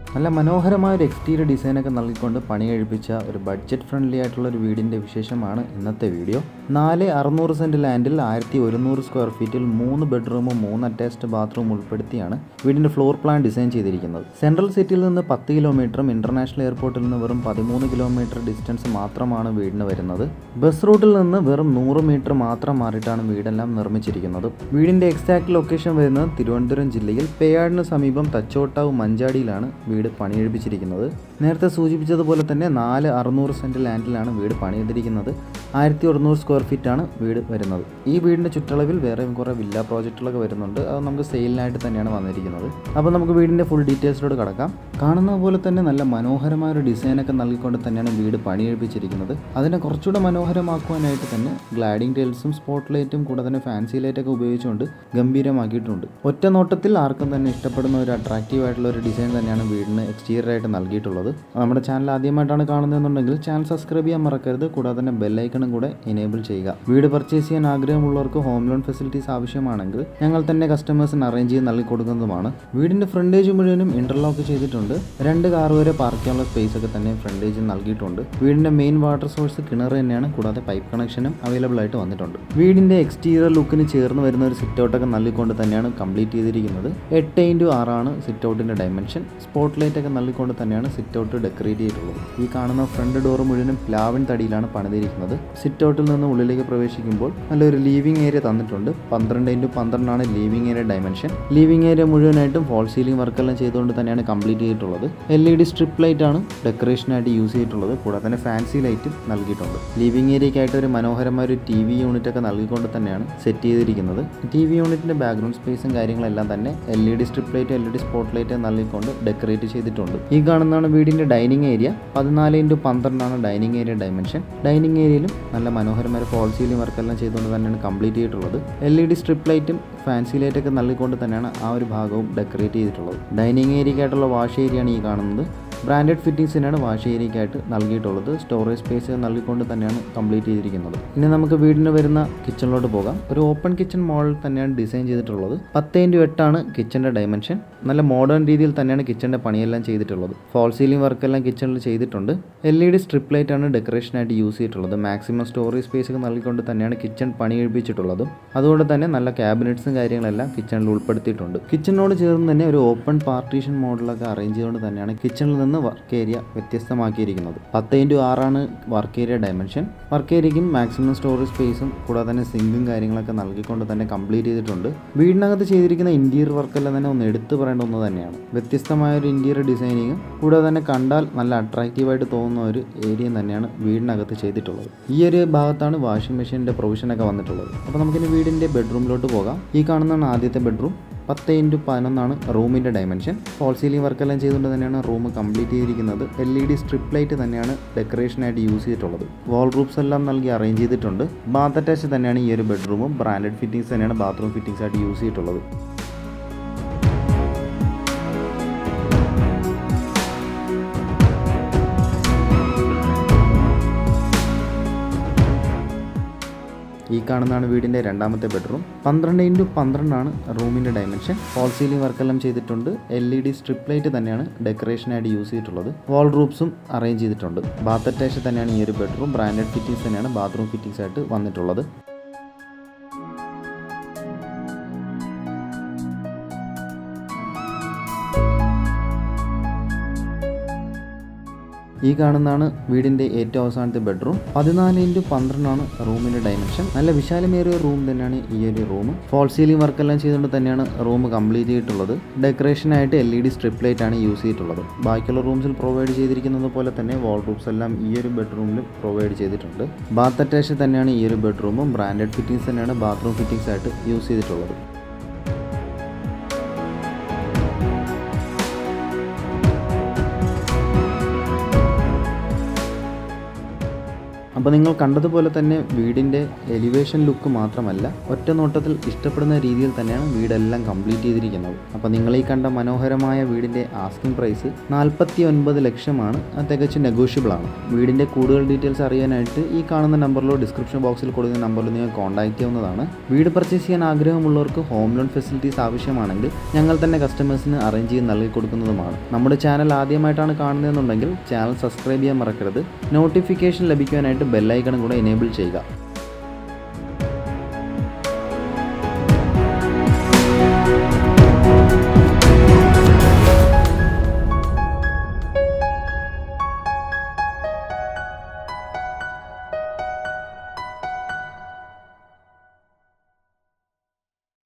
നല്ല മനോഹരമായ ഒരു എക്സ്റ്റീരിയർ ഡിസൈനൊക്കെ നൽകിക്കൊണ്ട് പണി കഴിപ്പിച്ച ഒരു ബഡ്ജറ്റ് ഫ്രണ്ട്ലി ആയിട്ടുള്ള ഒരു വീടിൻ്റെ വിശേഷമാണ് ഇന്നത്തെ വീഡിയോ നാല് അറുന്നൂറ് സെൻറ്റ് ലാൻഡിൽ ആയിരത്തി ഒരുന്നൂറ് സ്ക്വയർ ഫീറ്റിൽ മൂന്ന് ബെഡ്റൂമും മൂന്ന് അറ്റാച്ച്ഡ് ബാത്റൂം ഉൾപ്പെടുത്തിയാണ് വീടിൻ്റെ ഫ്ലോർ പ്ലാൻ ഡിസൈൻ ചെയ്തിരിക്കുന്നത് സെൻട്രൽ സിറ്റിയിൽ നിന്ന് പത്ത് കിലോമീറ്ററും ഇൻ്റർനാഷണൽ എയർപോർട്ടിൽ നിന്ന് വെറും പതിമൂന്ന് കിലോമീറ്റർ ഡിസ്റ്റൻസ് മാത്രമാണ് വീടിന് വരുന്നത് ബസ് റൂട്ടിൽ നിന്ന് വെറും നൂറ് മീറ്റർ മാത്രം മാറിയിട്ടാണ് വീടെല്ലാം നിർമ്മിച്ചിരിക്കുന്നത് വീടിൻ്റെ എക്സാക്ട് ലൊക്കേഷൻ വരുന്നത് തിരുവനന്തപുരം ജില്ലയിൽ പേയാടിന് സമീപം തച്ചോട്ടാവ് മഞ്ചാടിയിലാണ് വീട് പണിയെഴുപ്പിച്ചിരിക്കുന്നത് നേരത്തെ സൂചിപ്പിച്ചതുപോലെ തന്നെ നാല് അറുന്നൂറ് സെൻറ്റ് ലാൻഡിലാണ് വീട് പണിയെടുത്തിരിക്കുന്നത് ആയിരത്തി ഒരുന്നൂറ് സ്ക്വയർ ഫീറ്റാണ് വീട് വരുന്നത് ഈ വീടിൻ്റെ ചുറ്റളവിൽ വേറെ കുറേ വില്ല പ്രോജക്റ്റുകളൊക്കെ വരുന്നുണ്ട് അത് നമുക്ക് സെയിലിനായിട്ട് തന്നെയാണ് വന്നിരിക്കുന്നത് അപ്പോൾ നമുക്ക് വീടിൻ്റെ ഫുൾ ഡീറ്റെയിൽസിലോട്ട് കടക്കാം കാണുന്ന പോലെ തന്നെ നല്ല മനോഹരമായ ഒരു ഡിസൈനൊക്കെ നൽകിക്കൊണ്ട് തന്നെയാണ് വീട് പണിയെഴുപ്പിച്ചിരിക്കുന്നത് അതിനെ കുറച്ചുകൂടെ മനോഹരമാക്കുവാനായിട്ട് തന്നെ ഗ്ലാഡിംഗ് ടൈൽസും സ്പോട്ട് ലൈറ്റും കൂടെ തന്നെ ഫാൻസി ലൈറ്റൊക്കെ ഉപയോഗിച്ചുകൊണ്ട് ഗംഭീരമാക്കിയിട്ടുണ്ട് ഒറ്റ നോട്ടത്തിൽ ആർക്കും തന്നെ ഇഷ്ടപ്പെടുന്ന ഒരു അട്രാക്റ്റീവ് ആയിട്ടുള്ള ഒരു ഡിസൈൻ തന്നെയാണ് വീടിന് എക്സ്റ്റീരിയർ ആയിട്ട് നൽകിയിട്ടുള്ളത് നമ്മുടെ ചാനൽ ആദ്യമായിട്ടാണ് കാണുന്നതെന്നുണ്ടെങ്കിൽ ചാനൽ സബ്സ്ക്രൈബ് ചെയ്യാൻ മറക്കരുത് കൂടാതെ തന്നെ ബെല്ലൈക്കണും കൂടെ എനേബിൾ ചെയ്യുക വീട് പർച്ചേസ് ചെയ്യാൻ ആഗ്രഹമുള്ളവർക്ക് ഹോം ലോൺ ഫെസിലിറ്റീസ് ആവശ്യമാണെങ്കിൽ ഞങ്ങൾ തന്നെ കസ്റ്റമേഴ്സിന് അറേഞ്ച് ചെയ്ത് നൽകി കൊടുക്കുന്നതുമാണ് വീടിൻ്റെ ഫ്രണ്ടേജ് മുഴുവനും ഇന്റർലോക്ക് ചെയ്തിട്ടുണ്ട് രണ്ട് കാർ വരെ പാർക്ക് ചെയ്യാനുള്ള സ്പേസ് ഒക്കെ തന്നെ ഫ്രണ്ടേജ് നൽകിയിട്ടുണ്ട് വീടിൻ്റെ മെയിൻ വാട്ടർ സോഴ്സ് കിണർ തന്നെയാണ് കൂടാതെ പൈപ്പ് കണക്ഷനും അവൈലബിൾ ആയിട്ട് വന്നിട്ടുണ്ട് വീടിൻ്റെ എക്സ്റ്റീരിയർ ലുക്കിന് ചേർന്ന് വരുന്ന ഒരു സിറ്റ് ഔട്ടൊക്കെ നൽകിക്കൊണ്ട് തന്നെയാണ് കംപ്ലീറ്റ് ചെയ്തിരിക്കുന്നത് എട്ട് ഇൻറ്റു ആറാണ് സിറ്റ് ഔട്ടിൻ്റെ ഡയമെൻഷൻ സ്പോട്ട് ലൈറ്റ് ഒക്കെ നൽകിക്കൊണ്ട് തന്നെയാണ് സിറ്റ് ഔട്ട് ഡെക്കറേറ്റ് ചെയ്തിട്ടുള്ളത് ഈ കാണുന്ന ഫ്രണ്ട് ഡോർ മുഴുവനും പ്ലാവിൻ തടിയിലാണ് പണിതിരിക്കുന്നത് സിറ്റ് ഔട്ടിൽ നിന്ന് ഉള്ളിലേക്ക് പ്രവേശിക്കുമ്പോൾ നല്ലൊരു ലീവിംഗ് ഏരിയ തന്നിട്ടുണ്ട് പന്ത്രണ്ട് ഇൻറ്റു പന്ത്രണ്ടാണ് living area dimension living area മുഴുവനായിട്ടും ഫോൾ സീലിംഗ് വർക്കെല്ലാം ചെയ്തുകൊണ്ട് തന്നെയാണ് കംപ്ലീറ്റ് ചെയ്തിട്ടുള്ളത് L E D strip light ആണ് ഡെക്കറേഷനായിട്ട് യൂസ് ചെയ്തിട്ടുള്ളത് കൂടാതെ തന്നെ ഫാൻസി ലൈറ്റും നൽകിയിട്ടുണ്ട് ലിവിംഗ് ഏരിയയ്ക്കായിട്ട് ഒരു മനോഹരമായ ഒരു ടി വി യൂണിറ്റ് ഒക്കെ നൽകിക്കൊണ്ട് തന്നെയാണ് സെറ്റ് ചെയ്തിരിക്കുന്നത് ടി വി യൂണിറ്റിന്റെ ബാക്ക്ഗ്രൗണ്ട് സ്പേസും കാര്യങ്ങളെല്ലാം തന്നെ L E D strip light L E D spot light നൽകിക്കൊണ്ട് ഡെക്കറേറ്റ് ചെയ്തിട്ടുണ്ട് ഈ കാണുന്നതാണ് വീടിന്റെ ഡൈനിങ് ഏരിയ പതിനാല് ഇൻറ്റു പന്ത്രണ്ടാണ് ഡൈനിങ് ഏരിയ ഡയമെൻഷൻ ഡൈനിങ് ഏരിയയിലും നല്ല മനോഹരമായ ഫോൾ സീലിംഗ് വർക്കെല്ലാം ചെയ്തുകൊണ്ട് തന്നെയാണ് കംപ്ലീറ്റ് ചെയ്തിട്ടുള്ളത് എൽ ഇ ഡി സ്ട്രിപ്പ് ലൈറ്റും ഫാൻസി ലൈറ്റ് ഒക്കെ നൽകിക്കൊണ്ട് തന്നെയാണ് ആ ഒരു ഭാഗവും ഡെക്കറേറ്റ് ചെയ്തിട്ടുള്ളത് ഡൈനിങ് ഏരിയയ്ക്കായിട്ടുള്ള വാഷ് ഏരിയയാണ് ഈ കാണുന്നത് ബ്രാൻഡഡ് ഫിറ്റിംഗ്സിനാണ് വാഷ് ഏരിയയ്ക്കായിട്ട് നൽകിയിട്ടുള്ളത് സ്റ്റോറേജ് സ്പേസ് നൽകിക്കൊണ്ട് തന്നെയാണ് കംപ്ലീറ്റ് ചെയ്തിരിക്കുന്നത് ഇനി നമുക്ക് വീടിന് വരുന്ന കിച്ചണിലോട്ട് പോകാം ഒരു ഓപ്പൺ കിച്ചൺ മോഡൽ തന്നെയാണ് ഡിസൈൻ ചെയ്തിട്ടുള്ളത് പത്ത് ഇൻറ്റു എട്ടാണ് കിച്ചൻ്റെ ഡയമെൻഷൻ നല്ല മോഡേൺ രീതിയിൽ തന്നെയാണ് കിച്ചൻ്റെ പണിയെല്ലാം ചെയ്തിട്ടുള്ളത് ഫോൾ സീലിംഗ് വർക്കെല്ലാം കിച്ചണിൽ ചെയ്തിട്ടുണ്ട് L E D strip light ആണ് ഡെക്കറേഷനായിട്ട് യൂസ് ചെയ്തിട്ടുള്ളത് മാക്സിമം സ്റ്റോറേജ് സ്പേസ് ഒക്കെ നൽകിക്കൊണ്ട് തന്നെയാണ് കിച്ചൺ പണി കഴിപ്പിച്ചിട്ടുള്ളത് അതുകൊണ്ട് തന്നെ നല്ല ക്യാബിനറ്റ്സും കാര്യങ്ങളെല്ലാം കിച്ചണിൽ ഉൾപ്പെടുത്തിയിട്ടുണ്ട് കിച്ചണിനോട് ചേർന്ന് തന്നെ ഒരു ഓപ്പൺ പാർട്ടീഷൻ മോഡലൊക്കെ അറേഞ്ച് ചെയ്തുകൊണ്ട് തന്നെയാണ് കിച്ചണിൽ നിന്ന് വർക്ക് ഏരിയ വ്യത്യസ്തമാക്കിയിരിക്കുന്നത് പത്ത് ഇൻറ്റു ആറാണ് വർക്ക് ഏരിയ ഡയമെൻഷൻ വർക്ക് ഏരിയയ്ക്കും മാക്സിമം സ്റ്റോറേജ് സ്പേസും കൂടാതെ തന്നെ സിങ്കും കാര്യങ്ങളൊക്കെ നൽകിക്കൊണ്ട് തന്നെ കംപ്ലീറ്റ് ചെയ്തിട്ടുണ്ട് വീടിനകത്ത് ചെയ്തിരിക്കുന്ന ഇൻറ്റീരിയർ വർക്കെല്ലാം തന്നെ ഒന്ന് എടുത്തു പറയേണ്ട ഒന്ന് തന്നെയാണ് വ്യത്യസ്തമായ ഒരു ഇൻറ്റീരിയർ ഡിസൈനിങ്ങും കൂടാതെ തന്നെ കണ്ടാൽ നല്ല അട്രാക്റ്റീവായിട്ട് തോന്നുന്ന ഒരു ഏരിയ തന്നെയാണ് വീടിനകത്ത് ചെയ്തിട്ടുള്ളത് ഈ ഒരു ഭാഗത്താണ് വാഷിംഗ് മെഷീൻ്റെ പ്രൊവിഷനൊക്കെ വന്നിട്ടുള്ളത് അപ്പോൾ നമുക്കിനി വീടിൻ്റെ ബെഡ്റൂമിലോട്ട് പോകാം ഈ കാണുന്നതാണ് ആദ്യത്തെ ബെഡ്റൂം പത്ത് ഇൻറ്റു പതിനൊന്നാണ് റൂമിൻ്റെ ഡയമെൻഷൻ ഫോൾ സീലിംഗ് വർക്കെല്ലാം ചെയ്തുകൊണ്ട് തന്നെയാണ് റൂം കംപ്ലീറ്റ് ചെയ്തിരിക്കുന്നത് L E D strip light തന്നെയാണ് ഡെക്കറേഷനായിട്ട് യൂസ് ചെയ്തിട്ടുള്ളത് വാൾ റൂപ്സ് എല്ലാം നൽകി അറേഞ്ച് ചെയ്തിട്ടുണ്ട് ബാത്ത് അറ്റാച്ച് തന്നെയാണ് ഈ ഒരു ബെഡ്റൂമും ബ്രാൻഡഡ് ഫിറ്റിംഗ്സ് തന്നെയാണ് ബാത്റൂം ഫിറ്റിംഗ്സ് ആയിട്ട് യൂസ് ചെയ്തിട്ടുള്ളത് ഈ കാണുന്നതാണ് വീടിൻ്റെ രണ്ടാമത്തെ ബെഡ്റൂം പന്ത്രണ്ട് ഇൻറ്റു പന്ത്രണ്ടാണ് റൂമിൻ്റെ ഡയമെൻഷൻ ഫോൾ സീലിംഗ് വർക്കെല്ലാം ചെയ്തിട്ടുണ്ട് L E D strip light തന്നെയാണ് ഡെക്കറേഷനായിട്ട് യൂസ് ചെയ്തിട്ടുള്ളത് വാൾ റൂപ്സും അറേഞ്ച് ചെയ്തിട്ടുണ്ട് ബാത്ത് അറ്റാച്ച് തന്നെയാണ് ഈ ഒരു ബെഡ്റൂം ബ്രാൻഡഡ് ഫിറ്റിംഗ്സ് തന്നെയാണ് ബാത്റൂം ഫിറ്റിംഗ്സ് ആയിട്ട് വന്നിട്ടുള്ളത് ഈ കാണുന്നതാണ് വീടിൻ്റെ ഏറ്റവും അവസാനത്തെ ബെഡ്റൂം പതിനാല് ഇൻറ്റു പന്ത്രണ്ടാണ് റൂമിൻ്റെ ഡയമെൻഷൻ നല്ല വിശാലമേറിയ റൂം തന്നെയാണ് ഈ ഒരു റൂം ഫോൾ സീലിംഗ് വർക്കെല്ലാം ചെയ്തുകൊണ്ട് തന്നെയാണ് റൂം കംപ്ലീറ്റ് ചെയ്തിട്ടുള്ളത് ഡെക്കറേഷനായിട്ട് L E D strip light ആണ് യൂസ് ചെയ്തിട്ടുള്ളത് ബാക്കിയുള്ള റൂംസിൽ പ്രൊവൈഡ് ചെയ്തിരിക്കുന്നത് പോലെ തന്നെ വാൾ റൂംസ് എല്ലാം ഈ ഒരു ബെഡ്റൂമിൽ പ്രൊവൈഡ് ചെയ്തിട്ടുണ്ട് ബാത്ത് അറ്റാച്ച് തന്നെയാണ് ഈ ഒരു ബെഡ്റൂമും ബ്രാൻഡഡ് ഫിറ്റിംഗ്സ് തന്നെയാണ് ബാത്റൂം ഫിറ്റിംഗ്സ് ആയിട്ട് യൂസ് ചെയ്തിട്ടുള്ളത് അപ്പോൾ നിങ്ങൾ കണ്ടതുപോലെ തന്നെ വീടിൻ്റെ എലിവേഷൻ ലുക്ക് മാത്രമല്ല ഒറ്റ നോട്ടത്തിൽ ഇഷ്ടപ്പെടുന്ന രീതിയിൽ തന്നെയാണ് വീടെല്ലാം കംപ്ലീറ്റ് ചെയ്തിരിക്കുന്നത് അപ്പോൾ നിങ്ങൾ ഈ കണ്ട മനോഹരമായ വീടിൻ്റെ ആസ്കിംഗ് പ്രൈസ് നാൽപ്പത്തി ഒൻപത് ലക്ഷമാണ് അത് തികച്ചും നെഗോഷ്യബിൾ ആണ് വീടിൻ്റെ കൂടുതൽ ഡീറ്റെയിൽസ് അറിയാനായിട്ട് ഈ കാണുന്ന നമ്പറിലോ ഡിസ്ക്രിപ്ഷൻ ബോക്സിൽ കൊടുക്കുന്ന നമ്പറിൽ നിങ്ങൾ കോൺടാക്ട് ചെയ്യാവുന്നതാണ് വീട് പർച്ചേസ് ചെയ്യാൻ ആഗ്രഹമുള്ളവർക്ക് ഹോം ലോൺ ഫെസിലിറ്റീസ് ആവശ്യമാണെങ്കിൽ ഞങ്ങൾ തന്നെ കസ്റ്റമേഴ്സിന് അറേഞ്ച് ചെയ്ത് നൽകി കൊടുക്കുന്നതുമാണ് നമ്മുടെ ചാനൽ ആദ്യമായിട്ടാണ് കാണുന്നതെന്നുണ്ടെങ്കിൽ ചാനൽ സബ്സ്ക്രൈബ് ചെയ്യാൻ മറക്കരുത് നോട്ടിഫിക്കേഷൻ ലഭിക്കുവാനായിട്ട് ബെല്ലൈക്കണും കൂടെ എനേബിൾ ചെയ്യുക